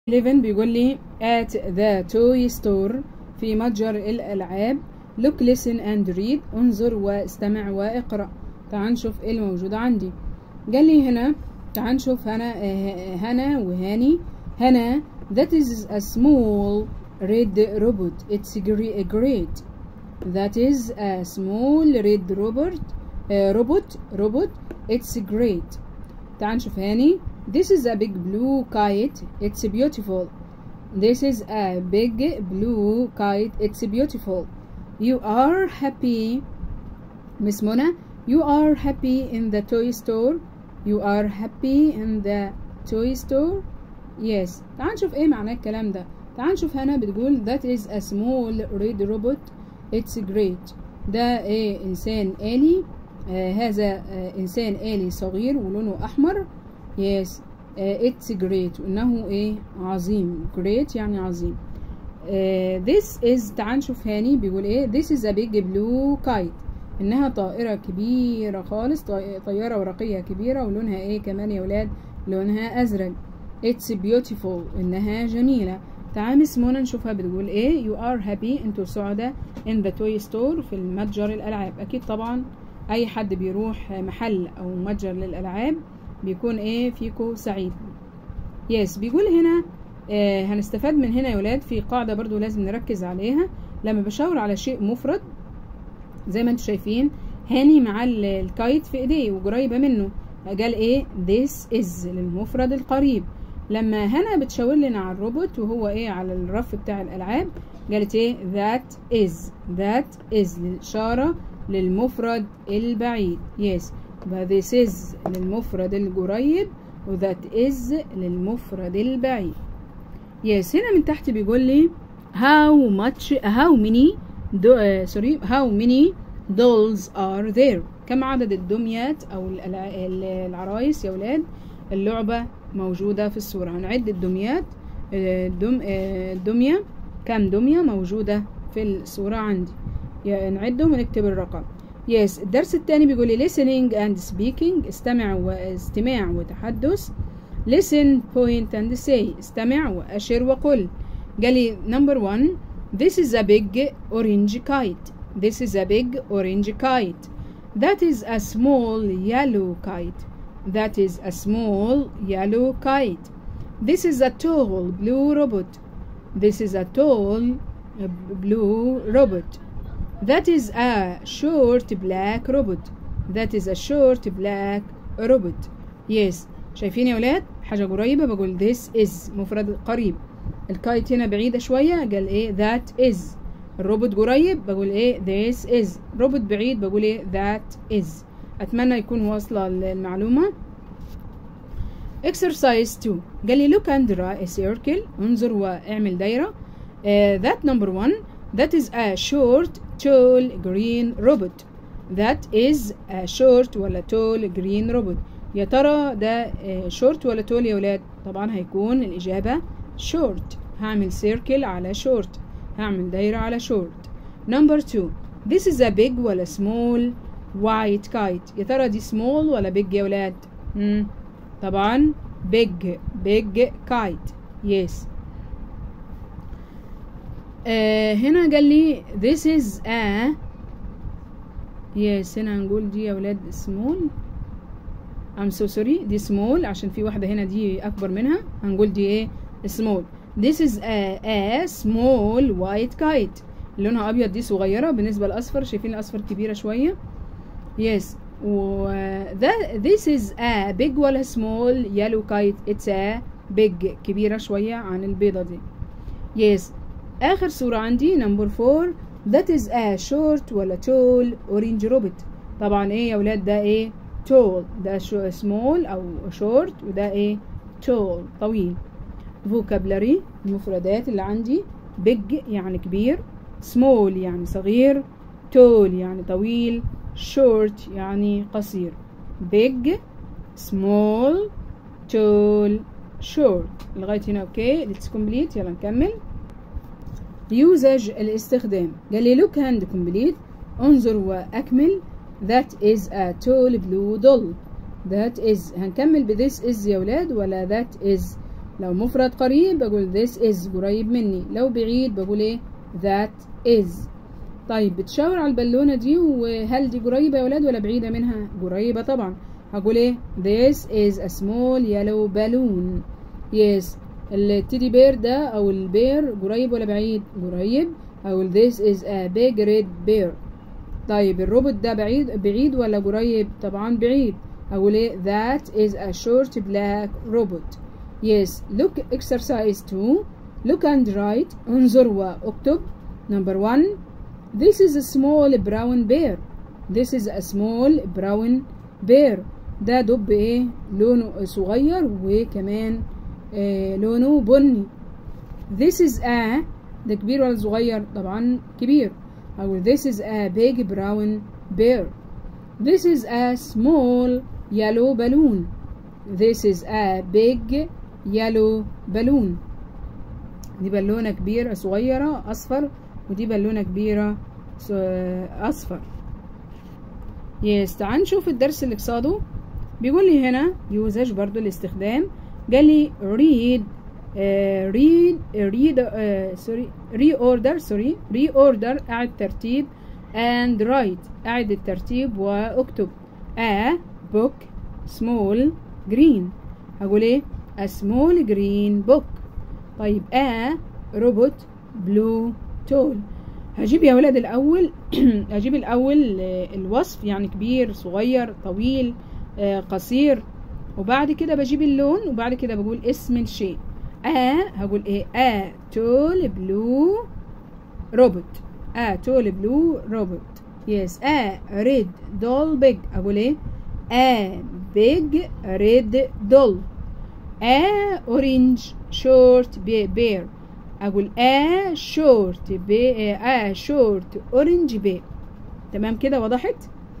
11 بيقول لي at the toy store في متجر الألعاب look listen and read انظر واستمع واقرأ تعال نشوف ايه الموجود عندي قال لي هنا تعال نشوف هنا آه، هنا وهاني هنا that is a small red robot it's gre- great that is a small red robot uh, robot robot it's great تعال نشوف هاني this is a big blue kite it's beautiful this is a big blue kite it's beautiful you are happy Miss Mona you are happy in the toy store you are happy in the toy store yes تعال نشوف ايه معنى الكلام ده تعال نشوف هنا بتقول that is a small red robot it's great ده ايه انسان آلي آه هذا آه انسان آلي صغير ولونه احمر yes آه it's great وانه ايه عظيم great يعني عظيم آه this is تعال نشوف هاني بيقول ايه this is a big blue kite انها طائرة كبيرة خالص طي- طيارة ورقية كبيرة ولونها ايه كمان يا ولاد لونها ازرق it's beautiful انها جميلة تعال مس منى نشوفها بتقول ايه you are happy انتوا سعداء in the toy store في المتجر الالعاب اكيد طبعا اي حد بيروح محل او متجر للالعاب بيكون ايه فيكو سعيد يس بيقول هنا آه هنستفاد من هنا يا ولاد في قاعدة برضو لازم نركز عليها لما بشاور على شيء مفرد زي ما انتم شايفين هاني مع ال- الكايت في ايديه وقريبة منه قال ايه this is للمفرد القريب لما هنا بتشاور لنا على الروبوت وهو ايه على الرف بتاع الالعاب قالت ايه that is that is للإشارة للمفرد البعيد yes يبقى this is للمفرد القريب و that is للمفرد البعيد yes هنا من تحت بيقول لي how much how many do, uh, sorry how many dolls are there كم عدد الدميات او الألع- ال- العرايس يا ولاد اللعبة موجودة في الصورة هنعد الدميات آه، الدم آه، الدمية كم دمية موجودة في الصورة عندي يا نعدهم ونكتب الرقم يس yes. الدرس الثاني بيقول لي listening and speaking استمع واستماع وتحدث listen point and say استمع وأشر وقل قال لي number one this is a big orange kite this is a big orange kite that is a small yellow kite that is a small yellow kite this is a tall blue robot this is a tall uh, blue robot that is a short black robot that is a short black robot yes شايفين يا ولاد حاجة قريبة بقول this is مفرد قريب الكايت هنا بعيدة شوية قال ايه that is الروبوت قريب بقول ايه this is روبوت بعيد بقول ايه that is اتمنى يكون واصلة المعلومة exercise 2 قال لي look and draw a circle انظر واعمل دايرة uh, that number one that is a short tall green robot that is a short ولا tall green robot يا ترى ده شورت ولا تول يا ولاد طبعا هيكون الإجابة short هعمل circle على short هعمل دايرة على short number two this is a big ولا small white kite يا ترى دي small ولا big يا ولاد مم. طبعا big big kite yes آه هنا قال لي this is a yes هنا هنقول دي يا ولاد small I'm so sorry دي small عشان في واحدة هنا دي أكبر منها هنقول دي إيه small this is a, a small white kite لونها أبيض دي صغيرة بالنسبة للأصفر شايفين الأصفر كبيرة شوية yes و that this is a big ولا small yellow kite it's a big كبيرة شوية عن البيضة دي yes آخر صورة عندي number four that is a short ولا tall orange robot طبعا ايه يا ولاد ده ايه tall ده small او short وده ايه tall طويل vocabulary المفردات اللي عندي big يعني كبير small يعني صغير tall يعني طويل short يعني قصير big small tall short لغاية هنا اوكي let's complete يلا نكمل يوزج الاستخدام قال لي look and complete انظر واكمل that is a tall blue doll that is هنكمل ب this is يا ولاد ولا that is لو مفرد قريب بقول this is قريب مني لو بعيد بقول ايه that is طيب بتشاور على البالونة دي وهل دي قريبة يا ولاد ولا بعيدة منها قريبة طبعا هقول ايه this is a small yellow balloon yes التيدي بير ده او البير قريب ولا بعيد قريب هقول this is a big red bear طيب الروبوت ده بعيد بعيد ولا قريب طبعا بعيد هقول ايه that is a short black robot yes look exercise 2 look and write انظر واكتب number 1 this is a small brown bear this is a small brown bear ده دب ايه لونه صغير وكمان آه لونه بني this is a ده كبير ولا صغير طبعا كبير أو this is a big brown bear this is a small yellow balloon this is a big yellow balloon دي بالونة كبيرة صغيرة أصفر ودي بالونة كبيرة أصفر يس تعال نشوف الدرس اللي قصاده بيقول لي هنا يوزج برضو الاستخدام قال لي read uh, read read uh, sorry reorder sorry reorder أعد ترتيب and write أعد الترتيب واكتب a book small green هقول ايه a small green book طيب a robot blue tall هجيب يا ولاد الأول هجيب الأول الوصف يعني كبير صغير طويل قصير وبعد كده بجيب اللون وبعد كده بقول اسم الشيء آ هقول ايه آ تول بلو روبوت آ تول بلو روبوت يس آ ريد دول بيج أقول ايه آ بيج ريد دول آ أورنج شورت بير أقول آ شورت بي آ شورت أورنج بير تمام كده وضحت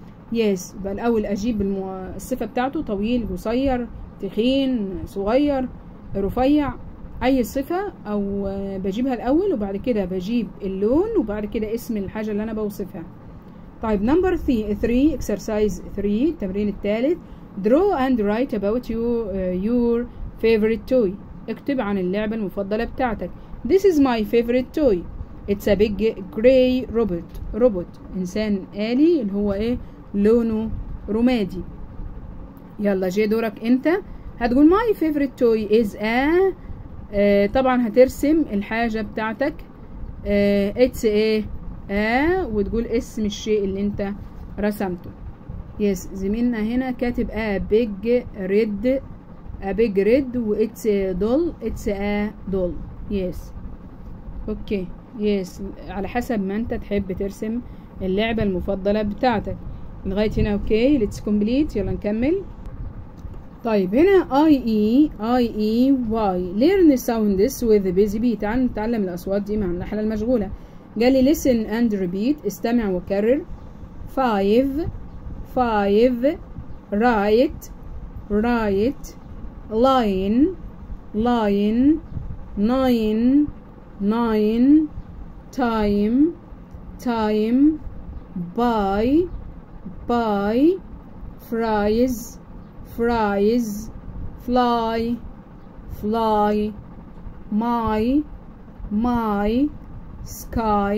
يس يبقى الأول أجيب المو... الصفة بتاعته طويل قصير تخين صغير رفيع أي صفة أو بجيبها الأول وبعد كده بجيب اللون وبعد كده اسم الحاجة اللي أنا بوصفها طيب نمبر 3 exercise 3 التمرين الثالث draw and write about you, uh, your favorite toy اكتب عن اللعبة المفضلة بتاعتك This is my favorite toy It's a big gray robot robot إنسان آلي اللي هو إيه لونه رمادي يلا جه دورك انت هتقول my favorite toy is a آه طبعا هترسم الحاجة بتاعتك آه it's a a وتقول اسم الشيء اللي انت رسمته يس زميلنا هنا كاتب a big red a big red و it's a doll it's a doll يس اوكي يس على حسب ما انت تحب ترسم اللعبة المفضلة بتاعتك لغاية هنا اوكي ليتس كومبليت يلا نكمل طيب هنا اي اي اي اي واي ليرن sounds with busy bee تعال نتعلم الاصوات دي مع النحلة المشغولة قال لي listen and repeat استمع وكرر five five right right line line nine nine time time buy buy fries fries fly fly my my sky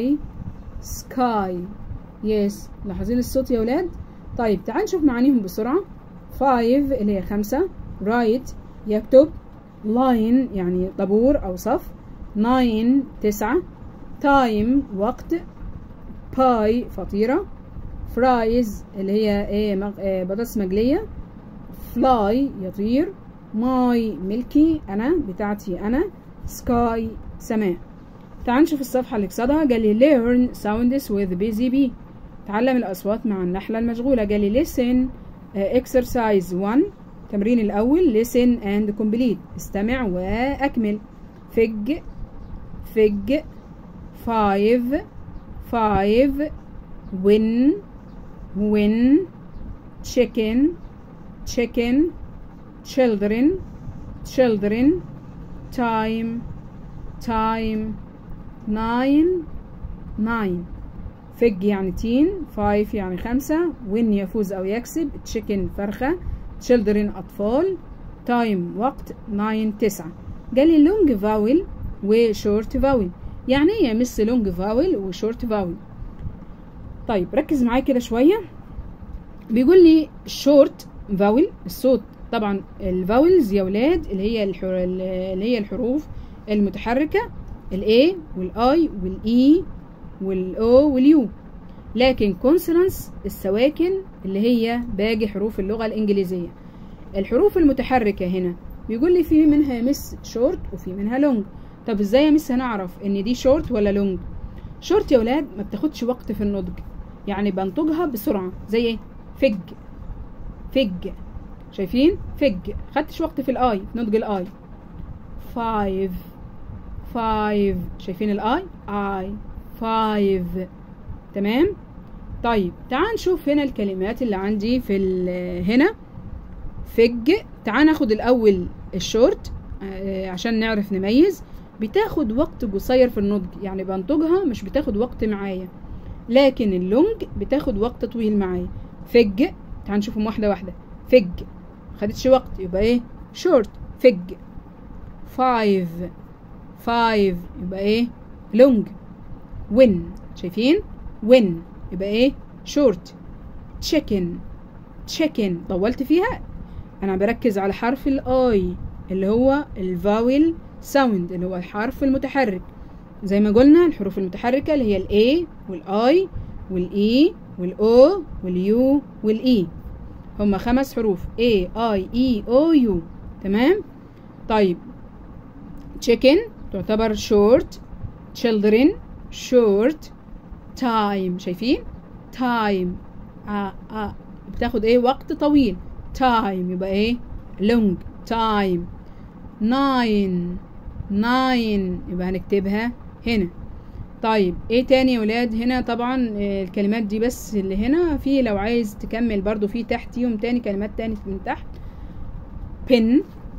sky يس لاحظين الصوت يا ولاد طيب تعال نشوف معانيهم بسرعة five اللي هي خمسة right يكتب line يعني طابور أو صف nine تسعة time وقت باي فطيرة فرايز اللي هي ايه مغ... إيه بطاطس مقلية فلاي يطير ماي ملكي انا بتاعتي انا سكاي سماء تعال نشوف الصفحة اللي قصادها قال لي learn sounds with busy bee تعلم الأصوات مع النحلة المشغولة قال لي listen uh, exercise 1 التمرين الأول listen and complete استمع وأكمل فج فج five five win win chicken chicken children children time time nine nine فج يعني تين five يعني خمسة win يفوز أو يكسب chicken فرخة children أطفال time وقت nine تسعة قال لي لونج فاول وشورت فاول يعني ايه يا مس لونج فاول وشورت فاول طيب ركز معايا كده شويه بيقول لي شورت فاول الصوت طبعا الفاولز يا ولاد اللي هي الحر... اللي هي الحروف المتحركه الاي والاي والاي والاو واليو لكن كونسونانس السواكن اللي هي باقي حروف اللغه الانجليزيه الحروف المتحركه هنا بيقول لي في منها مس شورت وفي منها لونج طب ازاي يا مس هنعرف ان دي شورت ولا لونج شورت يا ولاد ما بتاخدش وقت في النضج يعني بنطقها بسرعه زي ايه فج فج شايفين فج خدتش وقت في الاي في نطق الاي فايف فايف شايفين الاي اي فايف تمام طيب تعال نشوف هنا الكلمات اللي عندي في هنا فج تعال ناخد الاول الشورت عشان نعرف نميز بتاخد وقت قصير في النضج يعني بنطقها مش بتاخد وقت معايا لكن اللونج بتاخد وقت طويل معايا فج تعال نشوفهم واحده واحده فج خدتش وقت يبقى ايه شورت فج فايف فايف يبقى ايه لونج وين شايفين وين يبقى ايه شورت تشيكن تشيكن طولت فيها انا بركز على حرف الاي اللي هو الفاول ساوند اللي هو الحرف المتحرك زي ما قلنا الحروف المتحركة اللي هي الاي والاي والاي والاو واليو والاي هما خمس حروف A I E O U تمام طيب chicken تعتبر short children short time شايفين time آه آه بتاخد ايه وقت طويل time يبقى ايه long time nine nine يبقى هنكتبها هنا طيب ايه تاني يا ولاد هنا طبعا الكلمات دي بس اللي هنا في لو عايز تكمل برضو في تحتيهم تاني كلمات تاني من تحت pin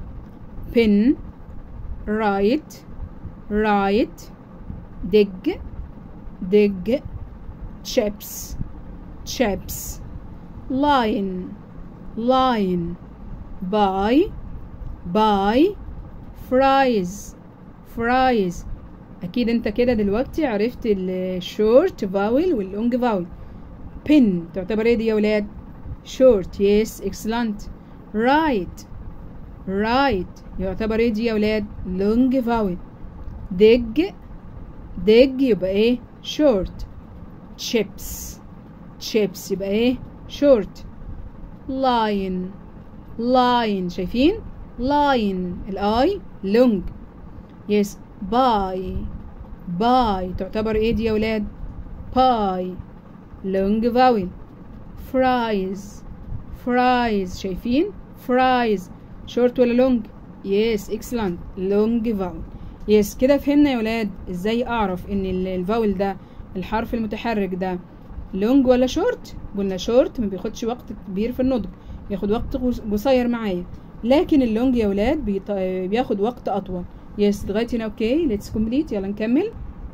pin write write dig dig chips chips line line buy buy fries fries اكيد انت كده دلوقتي عرفت الشورت فاول واللونج فاول بن تعتبر ايه دي يا ولاد شورت يس اكسلنت رايت رايت يعتبر ايه دي يا ولاد لونج فاول دج دج يبقى ايه شورت chips chips يبقى ايه شورت لاين لاين شايفين لاين الاي لونج يس باي باي تعتبر ايه دي يا ولاد باي لونج فاول فرايز فرايز شايفين فرايز شورت ولا لونج يس اكسلنت لونج فاول يس كده فهمنا يا ولاد ازاي اعرف ان الفاول ده الحرف المتحرك ده لونج ولا شورت قلنا شورت ما بياخدش وقت كبير في النطق بياخد وقت قصير معايا لكن اللونج يا ولاد بيط... بياخد وقت اطول يس لغايه هنا اوكي ليتس كومبليت يلا نكمل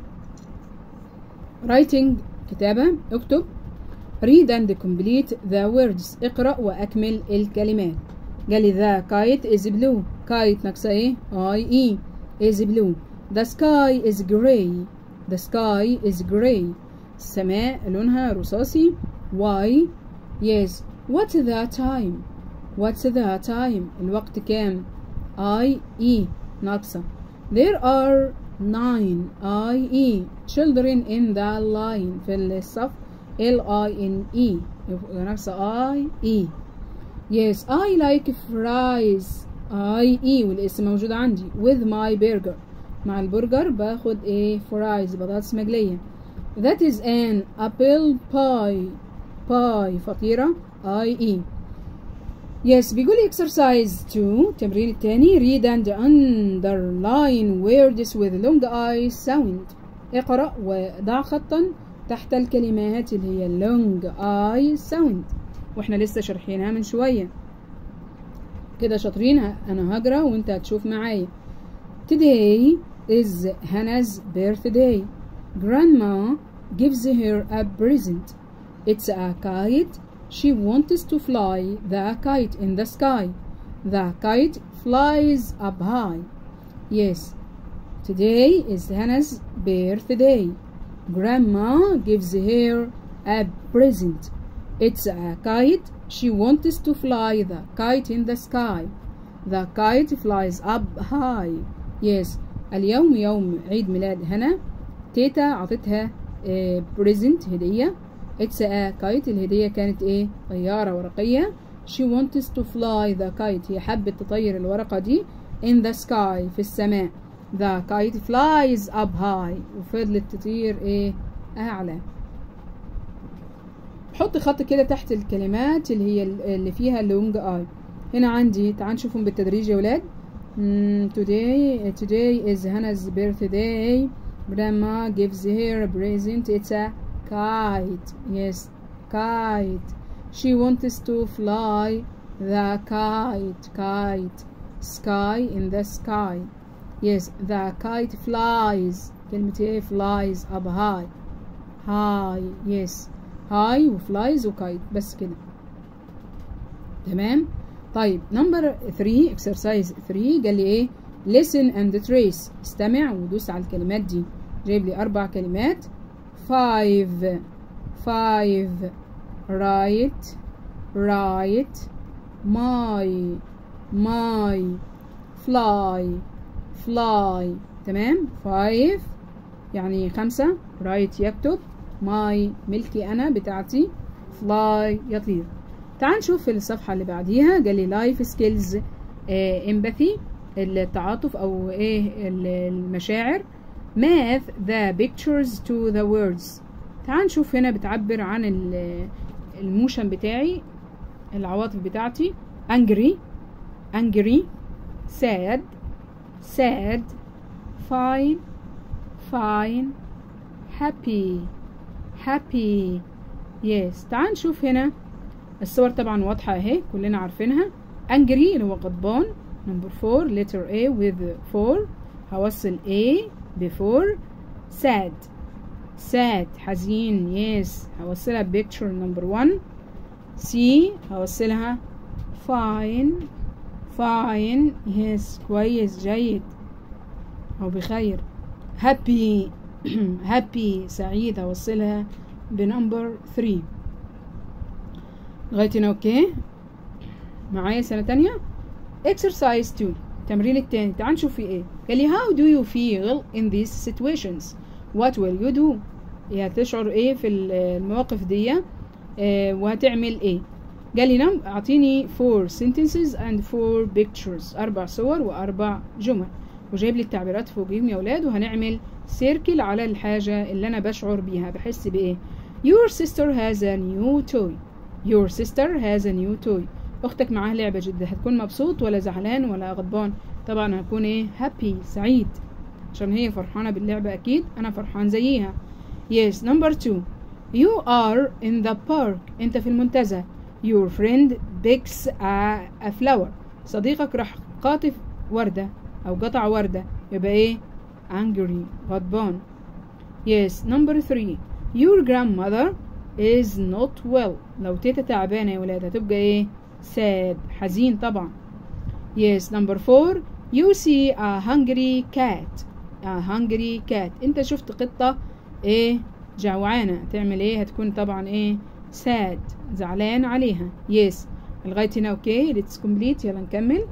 رايتنج كتابه اكتب read and complete the words اقرا واكمل الكلمات قال لي the kite is blue kite ناقصه ايه اي اي is blue the sky is gray the sky is gray السماء لونها رصاصي why yes what's the time what's the time الوقت كام I E ناقصة there are nine I E children in the line في الصف L I N E ناقصة I E yes I like fries I E والاسم موجود عندي with my burger مع البرجر باخد ايه fries بطاطس مقلية that is an apple pie pie فطيرة I E Yes بيقول لي exercise 2 التمرين الثاني read and underline words with long I sound اقرأ وضع خطا تحت الكلمات اللي هي long I sound واحنا لسه شارحينها من شوية كده شاطرين انا هقرا وانت هتشوف معايا Today is Hannah's birthday Grandma gives her a present It's a kite She wants to fly the kite in the sky. The kite flies up high. yes today is Hannah's birthday grandma gives her a present it's a kite she wants to fly the kite in the sky the kite flies up high yes اليوم يوم عيد ميلاد هنا تيتا عطتها بريزنت هدية اتس ا كايت الهدية كانت ايه طيارة ورقية she wants to fly the kite هي حبت تطير الورقة دي in the sky في السماء the kite flies up high وفضلت تطير ايه اعلى حط خط كده تحت الكلمات اللي هي اللي فيها لونج اي هنا عندي تعال نشوفهم بالتدريج يا ولاد today today is Hannah's birthday grandma gives her a present it's a kite yes kite she wants to fly the kite kite sky in the sky yes the kite flies كلمة ايه flies up high high yes high وفلايز وكايت بس كده تمام طيب نمبر 3 اكسرسايز 3 قال لي ايه listen and trace استمع ودوس على الكلمات دي جايب لي اربع كلمات five five right right my my fly fly تمام five يعني خمسة right يكتب my ملكي أنا بتاعتي fly يطير تعال نشوف الصفحة اللي بعديها قال لي لايف سكيلز امباثي التعاطف أو إيه المشاعر math the pictures to the words تعال نشوف هنا بتعبر عن الموشن بتاعي العواطف بتاعتي angry angry sad sad fine fine happy happy yes تعال نشوف هنا الصور طبعا واضحة اهي كلنا عارفينها angry اللي هو غضبان number 4 letter A with 4 هوصل A before sad sad حزين yes هوصلها picture number 1 C هوصلها fine fine yes كويس جيد أو بخير happy happy سعيد هوصلها بنمبر 3 لغاية هنا اوكي معايا سنة تانية exercise 2 التمرين التاني تعال نشوف فيه ايه قال لي how do you feel in these situations what will you do يعني تشعر ايه في المواقف دي اه وهتعمل ايه قال لي نعم اعطيني four sentences and four pictures اربع صور واربع جمل وجايب لي التعبيرات فوقيهم يا اولاد وهنعمل سيركل على الحاجة اللي انا بشعر بيها بحس بايه your sister has a new toy your sister has a new toy اختك معاها لعبة جدا هتكون مبسوط ولا زعلان ولا غضبان طبعا هكون ايه happy سعيد عشان هي فرحانة باللعبة اكيد انا فرحان زيها yes number two you are in the park انت في المنتزه your friend picks a, a flower صديقك راح قاطف وردة او قطع وردة يبقى ايه angry غضبان yes number three your grandmother is not well لو تيتا تعبانة يا ولاد هتبقى ايه sad حزين طبعا yes number four you see a hungry cat a hungry cat انت شفت قطة ايه جوعانة تعمل ايه هتكون طبعا ايه sad زعلان عليها yes لغاية هنا اوكي let's complete يلا نكمل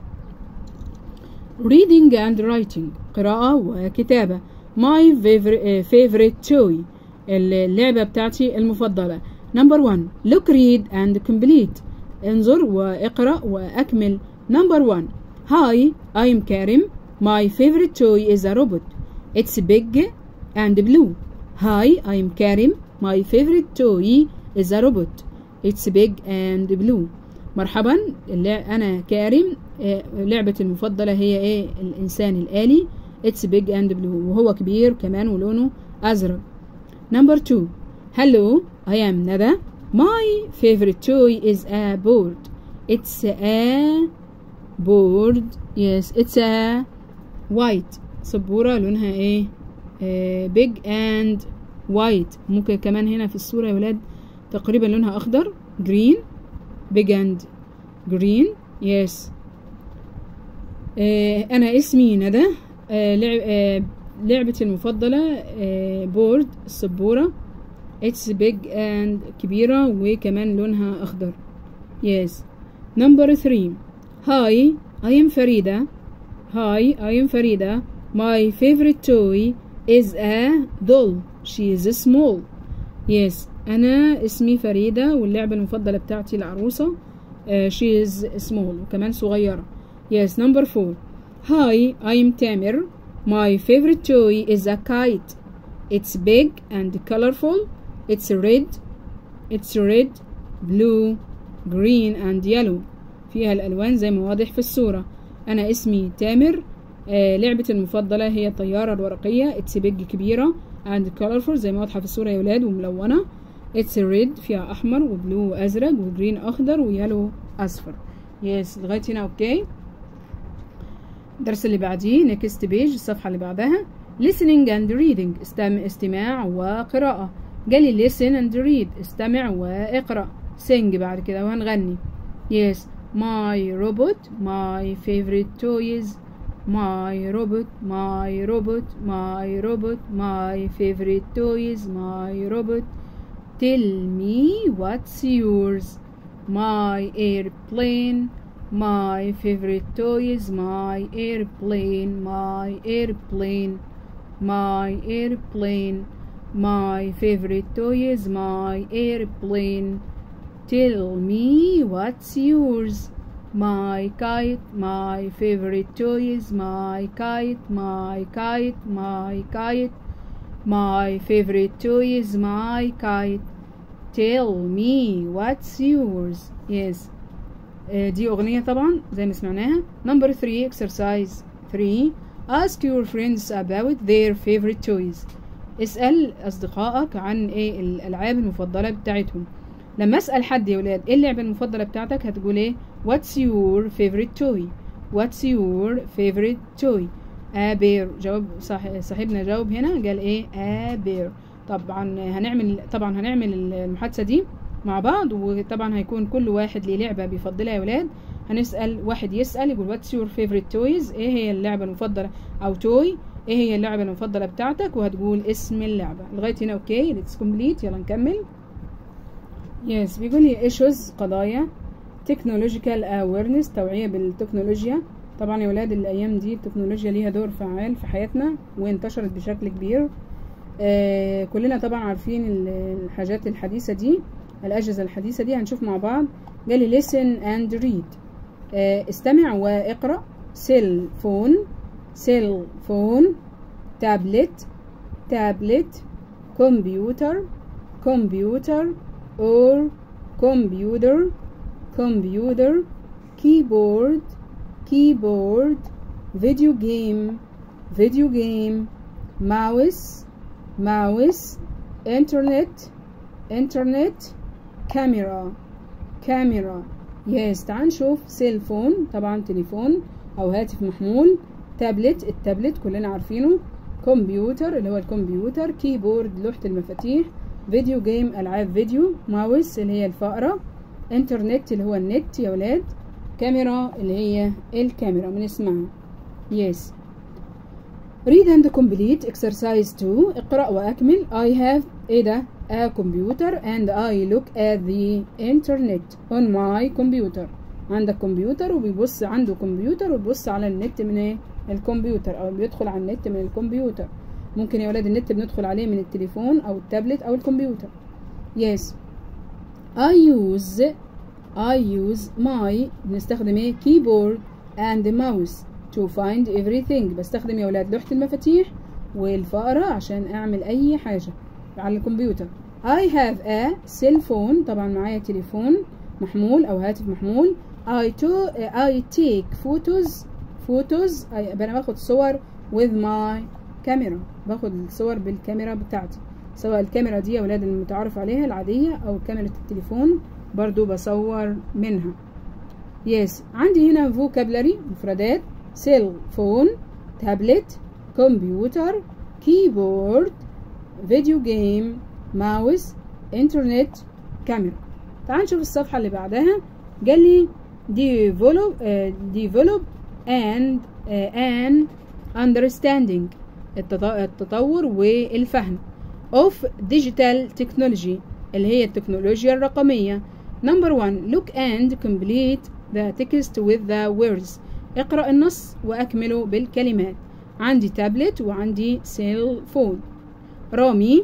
reading and writing قراءة وكتابة my favorite, favorite toy اللعبة بتاعتي المفضلة number one look read and complete انظر واقرأ وأكمل number one hi I'm Karim my favorite toy is a robot it's big and blue hi I'm Karim my favorite toy is a robot it's big and blue مرحبا أنا كارم لعبتي المفضلة هي إيه الإنسان الآلي it's big and blue وهو كبير كمان ولونه أزرق Number two, hello, I am Nada. My favorite toy is a board. It's a board. Yes, it's a white. سبورة لونها ايه؟ uh, big and white. ممكن كمان هنا في الصورة يا ولاد تقريبا لونها أخضر. green. big and green. Yes. uh, أنا اسمي ندى. آه لعب آه لعبتي المفضلة آه بورد السبورة اتس بيج اند كبيرة وكمان لونها اخضر yes number 3 hi I am فريدة hi I am فريدة my favorite toy is a doll she is small yes انا اسمي فريدة واللعبة المفضلة بتاعتي العروسة uh, she is small وكمان صغيرة yes number 4 hi I am تامر my favorite toy is a kite it's big and colorful it's red it's red blue green and yellow فيها الألوان زي ما واضح في الصورة أنا اسمي تامر آه لعبتي المفضلة هي الطيارة الورقية اتس بيج كبيرة and colorful زي ما واضحة في الصورة يا ولاد وملونة اتس ريد فيها أحمر وبلو أزرق وجرين أخضر ويلو أصفر يس لغاية هنا أوكي الدرس اللي بعديه نيكست بيج الصفحة اللي بعدها listening and reading استم استماع وقراءة جالي listen and read استمع واقرأ sing بعد كده وهنغني yes my robot my favorite toys my robot my robot my robot my favorite toys my robot tell me what's yours my airplane my favorite toys my airplane my airplane my airplane my favorite toys my airplane tell me what's yours my kite my favorite toys my kite my kite my kite my favorite toys my kite tell me what's yours yes آه، دي أغنية طبعا زي ما سمعناها number 3 exercise 3 ask your friends about their favorite toys اسأل أصدقائك عن ايه الألعاب المفضلة بتاعتهم لما أسأل حد يا ولاد ايه اللعبة المفضلة بتاعتك هتقول ايه what's your favorite toy what's your favorite toy a bear جواب صح... صاحبنا جاوب هنا قال ايه a bear طبعا هنعمل طبعا هنعمل المحادثة دي مع بعض وطبعا هيكون كل واحد ليه لعبة بيفضلها يا ولاد هنسأل واحد يسأل يقول what's your favorite toys ايه هي اللعبة المفضلة او توي ايه هي اللعبة المفضلة بتاعتك وهتقول اسم اللعبة لغاية هنا اوكي let's complete يلا نكمل يس بيقول لي issues قضايا technological awareness توعية بالتكنولوجيا طبعا يا ولاد الايام دي التكنولوجيا ليها دور فعال في حياتنا وانتشرت بشكل كبير آه كلنا طبعا عارفين الحاجات الحديثة دي الأجهزة الحديثة دي هنشوف مع بعض قال listen and read آه استمع واقرأ سيل فون سيل فون تابلت تابلت كمبيوتر كمبيوتر or كمبيوتر كمبيوتر كيبورد كيبورد فيديو جيم فيديو جيم ماوس ماوس انترنت انترنت كاميرا كاميرا يس تعال نشوف سيل فون طبعا تليفون او هاتف محمول تابلت التابلت كلنا عارفينه كمبيوتر اللي هو الكمبيوتر كيبورد لوحة المفاتيح فيديو جيم العاب فيديو ماوس اللي هي الفأرة انترنت اللي هو النت يا ولاد كاميرا اللي هي الكاميرا بنسمعها يس read and complete exercise 2 اقرأ وأكمل I have ايه ده a computer and I look at the internet on my computer عندك كمبيوتر وبيبص عنده كمبيوتر وبيبص على النت من ايه الكمبيوتر او بيدخل على النت من الكمبيوتر ممكن يا ولاد النت بندخل عليه من التليفون او التابلت او الكمبيوتر yes I use I use my بنستخدم ايه keyboard and mouse to find everything بستخدم يا ولاد لوحة المفاتيح والفأرة عشان اعمل اي حاجة على الكمبيوتر I have a cell phone طبعا معايا تليفون محمول او هاتف محمول I, to, I take photos photos انا باخد صور with my camera باخد الصور بالكاميرا بتاعتي سواء الكاميرا دي يا ولاد المتعارف عليها العادية او كاميرا التليفون برضو بصور منها يس عندي هنا vocabulary مفردات سيل فون تابلت كمبيوتر كيبورد فيديو جيم ماوس انترنت كاميرا تعال نشوف الصفحة اللي بعدها قال لي develop uh, develop and uh, an understanding التطور والفهم of digital technology اللي هي التكنولوجيا الرقمية number one look and complete the text with the words اقرأ النص وأكمله بالكلمات عندي تابلت وعندي سيل فون رامي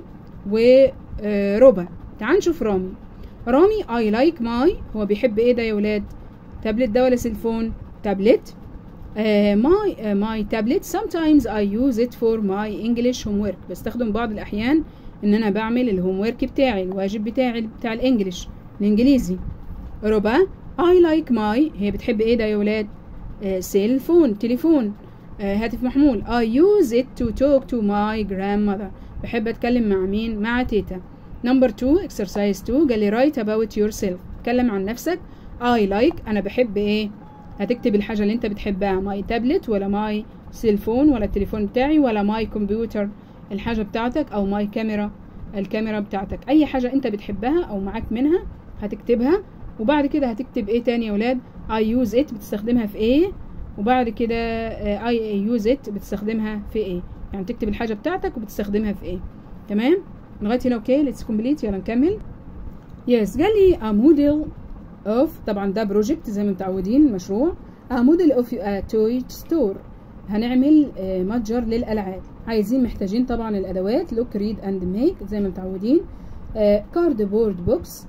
وربع تعال نشوف رامي رامي I like my هو بيحب ايه ده يا ولاد تابلت ده ولا سيلفون تابلت uh, my uh, my tablet sometimes I use it for my English homework بستخدم بعض الأحيان إن أنا بعمل الهوم ورك بتاعي الواجب بتاعي بتاع الإنجليش الإنجليزي ربع I like my هي بتحب إيه ده يا ولاد سيل فون تليفون uh, هاتف محمول I use it to talk to my grandmother بحب أتكلم مع مين مع تيتا نمبر 2 exercise 2 قال لي write about yourself اتكلم عن نفسك I like أنا بحب إيه هتكتب الحاجة اللي انت بتحبها ماي تابلت ولا ماي سيلفون ولا التليفون بتاعي ولا ماي كمبيوتر الحاجة بتاعتك او ماي كاميرا الكاميرا بتاعتك اي حاجة انت بتحبها او معاك منها هتكتبها وبعد كده هتكتب ايه تاني يا ولاد I use it بتستخدمها في ايه وبعد كده I use it بتستخدمها في ايه يعني تكتب الحاجة بتاعتك وبتستخدمها في ايه تمام لغاية هنا اوكي ليتس كومبليت يلا نكمل يس قال لي a model اوف طبعا ده بروجكت زي ما متعودين مشروع موديل اوف توي ستور هنعمل متجر للالعاب عايزين محتاجين طبعا الادوات لوك ريد اند ميك زي ما متعودين كارد بورد بوكس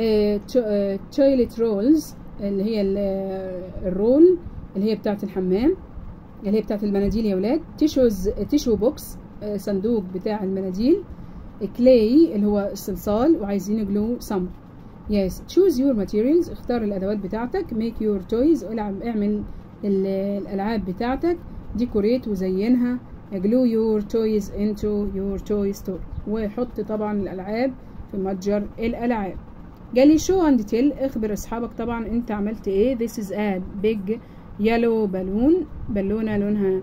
تويلت رولز اللي هي الرول اللي هي بتاعه الحمام اللي هي بتاعه المناديل يا ولاد تيشوز تيشو بوكس صندوق بتاع المناديل كلاي اللي هو الصلصال وعايزين جلو صمغ yes choose your materials اختار الادوات بتاعتك make your toys العب اعمل الالعاب بتاعتك decorate وزينها glue your toys into your toy store وحط طبعا الالعاب في متجر الالعاب جالي show and tell اخبر اصحابك طبعا انت عملت ايه this is a big yellow balloon بالونه لونها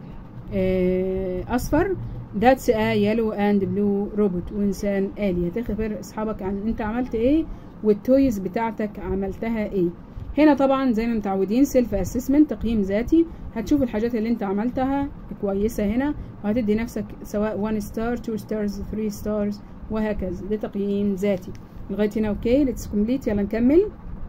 اه اصفر that's a yellow and blue robot وانسان آلي هتخبر اصحابك عن انت عملت ايه والتويز بتاعتك عملتها ايه هنا طبعا زي ما متعودين سيلف اسسمنت تقييم ذاتي هتشوف الحاجات اللي انت عملتها كويسه هنا وهتدي نفسك سواء 1 ستار 2 ستارز 3 ستارز وهكذا ده تقييم ذاتي لغايه هنا اوكي ليتس كومبليت يلا نكمل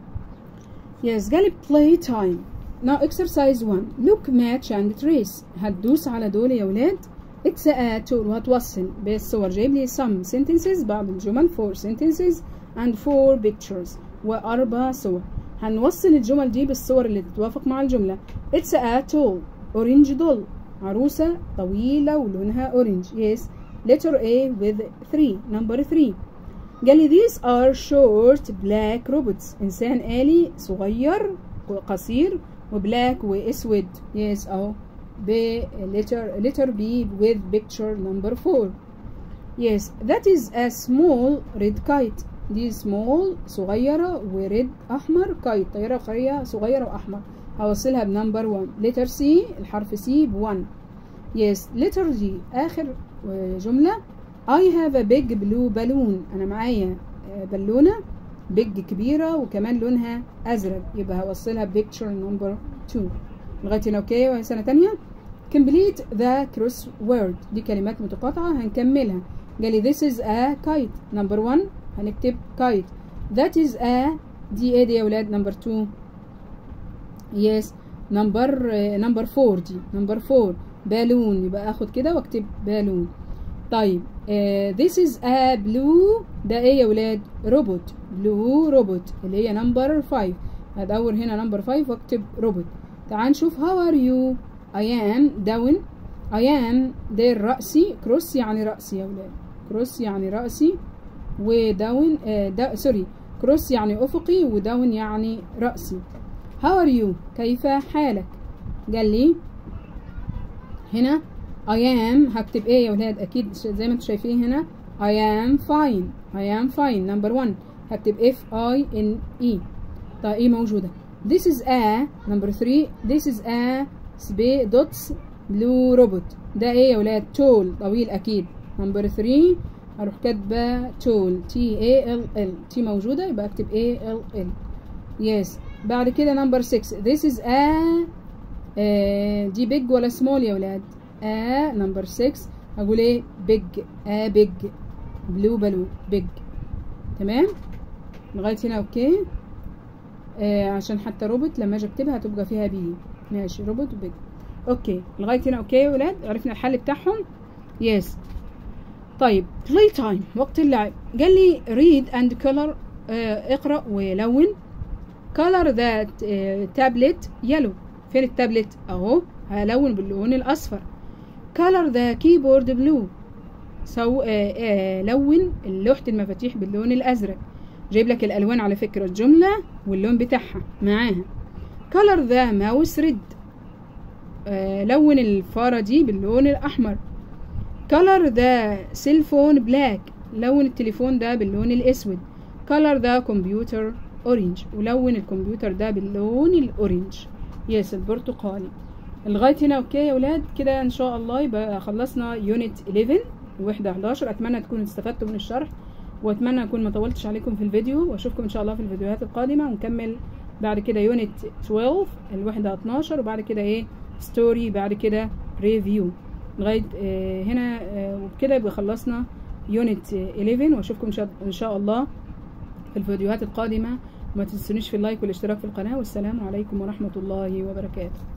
يس جالي بلاي تايم now exercise 1 look match and trace هتدوس على دول يا ولاد اتس ا تول وهتوصل بالصور جايب لي some sentences بعض الجمل four sentences and four pictures وأربع صور هنوصل الجمل دي بالصور اللي تتوافق مع الجملة It's a tall orange doll عروسة طويلة ولونها أورنج yes letter A with three number three قال لي these are short black robots إنسان آلي صغير وقصير وبلاك وأسود yes أهو ب letter letter B with picture number four yes that is a small red kite دي سمول صغيرة وريد أحمر كايت طيارة قرية صغيرة وأحمر هوصلها بنمبر 1 لتر سي الحرف سي ب 1 يس لتر جي آخر جملة I have a big blue balloon أنا معايا بالونة بيج كبيرة وكمان لونها أزرق يبقى هوصلها بيكتشر نمبر 2 لغاية هنا أوكي وهي سنة تانية complete the crossword دي كلمات متقاطعة هنكملها جالي this is a kite number 1 هنكتب kite that is a دي ايه دي يا ولاد نمبر 2 yes نمبر نمبر 4 دي نمبر 4 بالون يبقى اخد كده واكتب بالون طيب uh, this is a blue ده ايه يا ولاد روبوت blue روبوت اللي هي نمبر 5 هدور هنا نمبر 5 واكتب روبوت تعال نشوف how are you I am down I am ده رأسي كروس يعني رأسي يا ولاد كروس يعني رأسي وداون آه دا سوري كروس يعني افقي وداون يعني راسي هاو ار يو كيف حالك قال لي هنا I am هكتب ايه يا ولاد اكيد زي ما انتم شايفين هنا I am fine I am fine number one هكتب F I N E طيب ايه موجودة this is a number three this is a سبي دوتس blue robot ده ايه يا ولاد tall طويل اكيد number three هروح كاتبة تول تي اي ال ال تي موجودة يبقى اكتب اي ال ال يس بعد كده نمبر 6 this is a uh, دي بيج ولا سمول يا ولاد ا نمبر 6 هقول ايه بيج ا بيج بلو بالون بيج تمام لغايه هنا اوكي آه عشان حتى روبوت لما اجي اكتبها هتبقى فيها بي ماشي روبوت بيج اوكي لغايه هنا اوكي يا ولاد عرفنا الحل بتاعهم يس طيب بلاي تايم وقت اللعب قال لي read and color آه اقرا ولون color that تابلت يلو فين التابلت اهو هلون باللون الاصفر color the keyboard blue سو آه آه لون لوحة المفاتيح باللون الازرق جايب لك الالوان على فكرة الجملة واللون بتاعها معاها color the mouse red آه لون الفارة دي باللون الاحمر color the cell phone black لون التليفون ده باللون الاسود color the computer orange ولون الكمبيوتر ده باللون الاورنج يس البرتقالي لغايه هنا اوكي يا ولاد كده ان شاء الله يبقى خلصنا يونت 11 وحده 11 اتمنى تكونوا استفدتوا من الشرح واتمنى اكون ما طولتش عليكم في الفيديو واشوفكم ان شاء الله في الفيديوهات القادمه ونكمل بعد كده يونت 12 الوحده 12 وبعد كده ايه ستوري بعد كده ريفيو لغايه آه هنا آه وبكده يبقى خلصنا يونت 11 واشوفكم ان شاء الله في الفيديوهات القادمه وما تنسونيش في اللايك والاشتراك في القناه والسلام عليكم ورحمه الله وبركاته